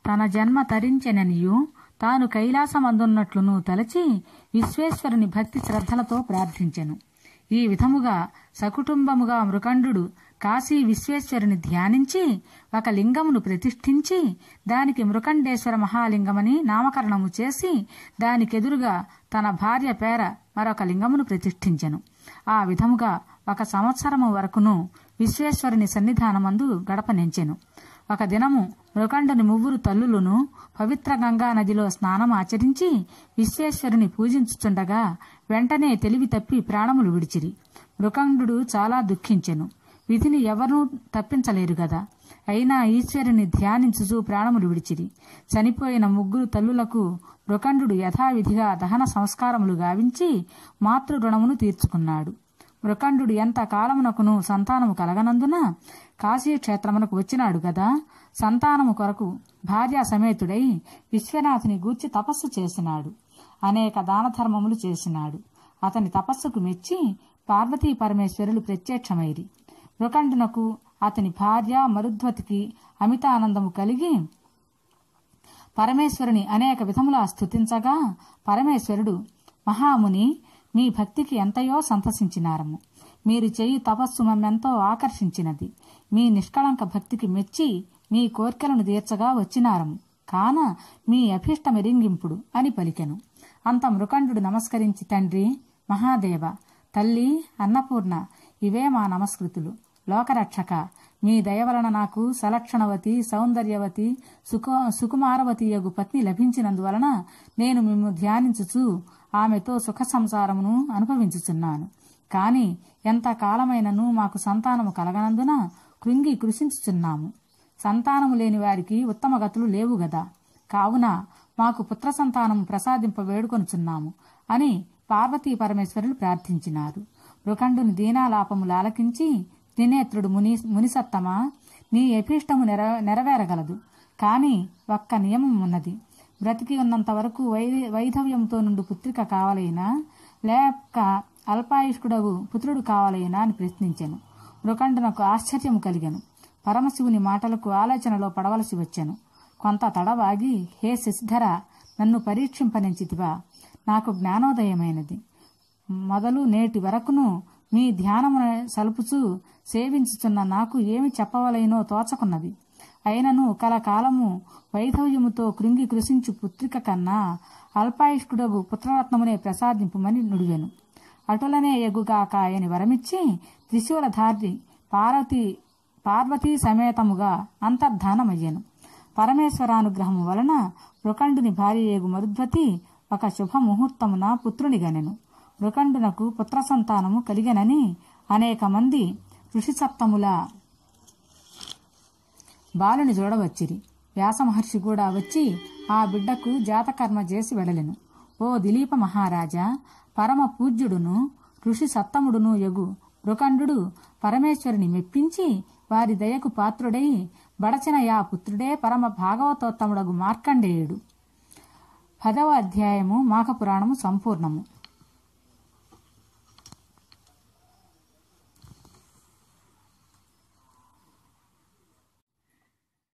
తన జన్మ తరించెననియు తాను కైలాసమందున్నట్లును తలచి విశ్వేశ్వరుని భక్తి శ్రద్ధలతో ప్రార్థించెను ఈ విధముగా సకుటుంబముగా మృకండు కాశీ విశ్వేశ్వరుని ధ్యానించి ఒక లింగమును ప్రతిష్ఠించి దానికి మృకండేశ్వర మహాలింగమని నామకరణము చేసి దానికెదురుగా తన భార్య పేర మరొక లింగమును ప్రతిష్ఠించెను ఆ విధముగా ఒక సంవత్సరము వరకును విశ్వేశ్వరుని సన్నిధానమందు గడపనెంచెను ఒక దినము మృకండుని ముగ్గురు తల్లులను పవిత్ర గంగా నదిలో స్నానం ఆచరించి విశ్వేశ్వరుని పూజించుచుండగా వెంటనే తెలివి తప్పి ప్రాణములు విడిచిరి మృకండు చాలా దుఃఖించెను విధిని ఎవరూ తప్పించలేరు గదా అయినా ఈశ్వరుని ధ్యానించుచు ప్రాణములు విడిచిరి చనిపోయిన ముగ్గురు తల్లులకు మృకండు యథావిధిగా దహన సంస్కారములు గావించి మాతృ రుణమును తీర్చుకున్నాడు మృకండు ఎంత కాలమునకును సంతానము కలగనందున కాశీ క్షేత్రమునకు వచ్చినాడు గదా సంతానము కొరకు భార్యా సమేతుడై విశ్వనాథుని గూర్చి తపస్సు చేసినాడు అనేక దాన ధర్మములు చేసినాడు అతని తపస్సుకు మెచ్చి పార్వతీ పరమేశ్వరులు ప్రత్యక్షమైరి మృకండునకు అతని భార్య మరుధ్వతికి అమితానందము కలిగి పరమేశ్వరుని అనేక విధములా స్తుతించగా పరమేశ్వరుడు మహాముని మీ భక్తికి ఎంతయో సంతసించినారము మీరు చేయి తపస్సు మమ్మెంతో ఆకర్షించినది మీ నిష్కళంక భక్తికి మెచ్చి మీ కోర్కెలను తీర్చగా వచ్చినారము కాన మీ అభీష్టమెరింగింపుడు అని పలికెను అంత మృకండు నమస్కరించి తండ్రి మహాదేవ తల్లి అన్నపూర్ణ ఇవే మా నమస్కృతులు లోకరక్షక మీ దయ వలన నాకు సలక్షణవతి సౌందర్యవతి సుఖ సుకుమారవతి యగు పత్ని లభించినందువలన నేను మిమ్ము ధ్యానించుచు ఆమెతో సుఖ సంసారమును అనుభవించుచున్నాను కాని ఎంత కాలమైనను మాకు సంతానము కలగనందున కృంగి కృషించుచున్నాము సంతానము లేని వారికి ఉత్తమ గతులు లేవు గదా కావున మాకు పుత్ర సంతానము ప్రసాదింప వేడుకొనుచున్నాము అని పార్వతీ పరమేశ్వరులు ప్రార్థించినారు మృకండుని దీనాలాపములు ఆలకించి త్రినేత్రుడు ముని మునిసత్తమా నీ అభీష్టము నెర నెరవేరగలదు కాని ఒక్క నియమం ఉన్నది బ్రతికి ఉన్నంత వరకు వై వైధవ్యంతో నుండి పుత్రిక కావాలైనా లేక అల్పాయుష్కుడవు పుత్రుడు కావాలైనా అని ప్రశ్నించాను మృకండునకు ఆశ్చర్యం కలిగను పరమశివుని మాటలకు ఆలోచనలో పడవలసి వచ్చాను కొంత తడవాగి హే శశిధర నన్ను పరీక్షింపనించితివా నాకు జ్ఞానోదయమైనది మొదలు నేటి వరకును మీ ధ్యానమున సలుపుచూ సేవించుచున్న నాకు ఏమి చెప్పవలైనో తోచకున్నది అయినను కలకాలము వైధవ్యముతో కృంగి కృషించు పుత్రిక కన్నా అల్పాయుష్కుడగు పుత్రరత్నమునే ప్రసాదింపుమని నుడివెను అటులనే ఎగుగాక అని వరమిచ్చి త్రిశూలధారి పార్వతి పార్వతీ సమేతముగా అంతర్ధానమయ్యను పరమేశ్వరానుగ్రహము వలన మృకండుని భార్య ఏగు మరుద్వతి ఒక శుభముహూర్తమున పుత్రునిగనెను మృకండునకు పుత్ర సంతానము కలిగనని అనేక మంది ఋషిసప్తముల బాలుని చూడవచ్చిరి వ్యాసమహర్షి కూడా వచ్చి ఆ బిడ్డకు జాతకర్మ చేసి వెడలెను ఓ దిలీప మహారాజా పరమ పూజ్యుడును ఋషి సత్తముడును యగు మృకండు పరమేశ్వరుని మెప్పించి వారి దయకు పాత్రుడై బడచిన యా పుత్రుడే పరమ భాగవతోత్తముడగు మార్కండేయుడు పదవ అధ్యాయము మాఘపురాణము సంపూర్ణము